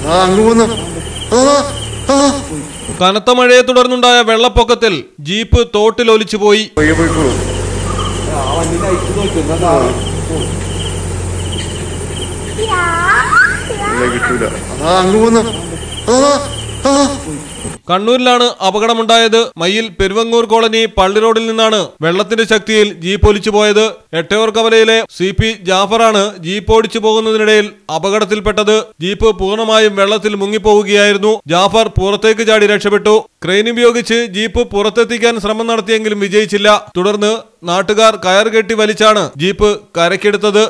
ആ അങ്ങ് പോന്നു ആ ആ കനത്ത മഴയെ തുടർന്നുണ്ടായ വെള്ളപ്പൊക്കത്തിൽ ജീപ്പ് തോട്ടിൽ ഒലിച്ചുപോയി പയ്യെ പോയിക്കോളൂ ഇല്ല കിട്ടൂല ആ അങ്ങ് പോന്നു ആ ആ കണ്ണൂരിലാണ് അപകടമുണ്ടായത് മയ്യിൽ പെരുവങ്ങൂർ കോളനി പള്ളി റോഡിൽ നിന്നാണ് വെള്ളത്തിന്റെ ശക്തിയിൽ ജീപ്പ് ഒലിച്ചു പോയത് എട്ടയോർ കവലയിലെ സി പി ജാഫറാണ് ജീപ്പ് ഓടിച്ചു പോകുന്നതിനിടയിൽ അപകടത്തിൽപ്പെട്ടത് ജീപ്പ് പൂർണ്ണമായും വെള്ളത്തിൽ മുങ്ങിപ്പോവുകയായിരുന്നു ജാഫർ പുറത്തേക്ക് ചാടി രക്ഷപ്പെട്ടു ക്രെയിൻ ഉപയോഗിച്ച് ജീപ്പ് പുറത്തെത്തിക്കാൻ ശ്രമം നടത്തിയെങ്കിലും വിജയിച്ചില്ല തുടർന്ന് നാട്ടുകാർ കയർ കെട്ടി വലിച്ചാണ് ജീപ്പ് കരക്കെടുത്തത്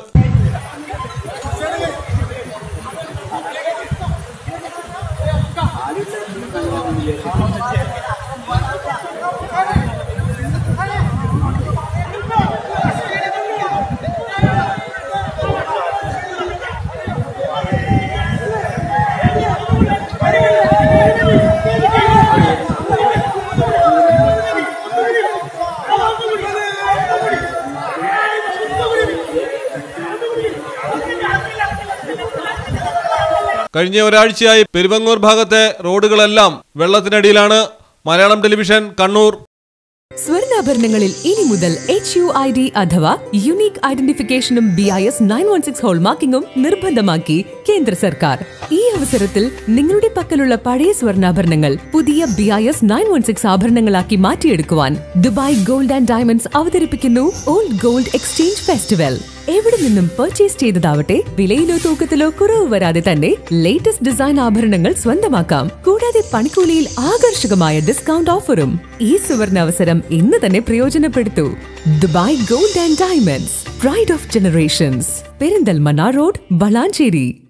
കഴിഞ്ഞ ഒരാഴ്ചയായി പെരുവങ്ങൂർ ഭാഗത്തെ റോഡുകളെല്ലാം വെള്ളത്തിനടിയിലാണ് മലയാളം ടെലിവിഷൻ കണ്ണൂർ സ്വർണ്ണാഭരണങ്ങളിൽ ഇനി മുതൽ എച്ച് യു ഐ ഡി അഥവാ യുണീക് ഐഡന്റിഫിക്കേഷനും B I S nine one six ഹോൾമാർക്കിംഗും നിർബന്ധമാക്കി കേന്ദ്ര സർക്കാർ ഈ അവസരത്തിൽ നിങ്ങളുടെ പക്കലുള്ള പഴയ സ്വർണ്ണാഭരണങ്ങൾ പുതിയ B I S nine one six ആഭരണങ്ങളാക്കി മാറ്റിയെടുക്കുവാൻ ദുബായ് ഗോൾഡ് ആൻഡ് ഡയമണ്ട്സ് അവതരിപ്പിക്കുന്നു ഓൾഡ് ഗോൾഡ് എക്സ്ചേഞ്ച് ഫെസ്റ്റിവൽ എവിടെ നിന്നും പർച്ചേസ് ചെയ്തതാവട്ടെ വിലയിലോ തൂക്കത്തിലോ കുറവ് വരാതെ തന്നെ ലേറ്റസ്റ്റ് ഡിസൈൻ ആഭരണങ്ങൾ സ്വന്തമാക്കാം കൂടാതെ പണിക്കൂലിയിൽ ആകർഷകമായ ഡിസ്കൗണ്ട് ഓഫറും ഈ സുവർണ അവസരം ഇന്ന് തന്നെ പ്രയോജനപ്പെടുത്തൂ Dubai gold and diamonds pride of generations Perinthalmanna road Valanchery